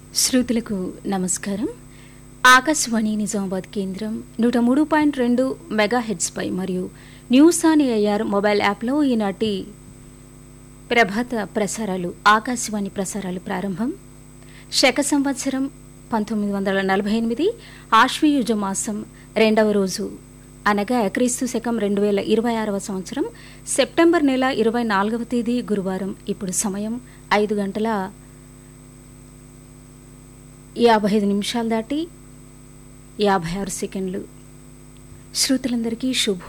శ్రోతలకు నమస్కారం ఆకాశవాణి నిజామాబాద్ కేంద్రం నూట మూడు పాయింట్ రెండు మెగా హెడ్స్పై మరియు న్యూస్ ఆన్ ఏఆర్ మొబైల్ యాప్లో ఈనాటి ప్రభాత ప్రసారాలు ఆకాశవాణి ప్రసారాలు ప్రారంభం శక సంవత్సరం పంతొమ్మిది వందల నలభై ఎనిమిది ఆశ్వయుజ మాసం రెండవ రోజు అనగా క్రీస్తు శకం రెండు వేల ఇరవై ఆరవ సంవత్సరం సెప్టెంబర్ నెల ఇరవై నాలుగవ తేదీ గురువారం ఇప్పుడు సమయం ఐదు గంటల యాభై ఐదు నిమిషాలు దాటి యాభై ఆరు సెకండ్లు శ్రోతలందరికీ శుభ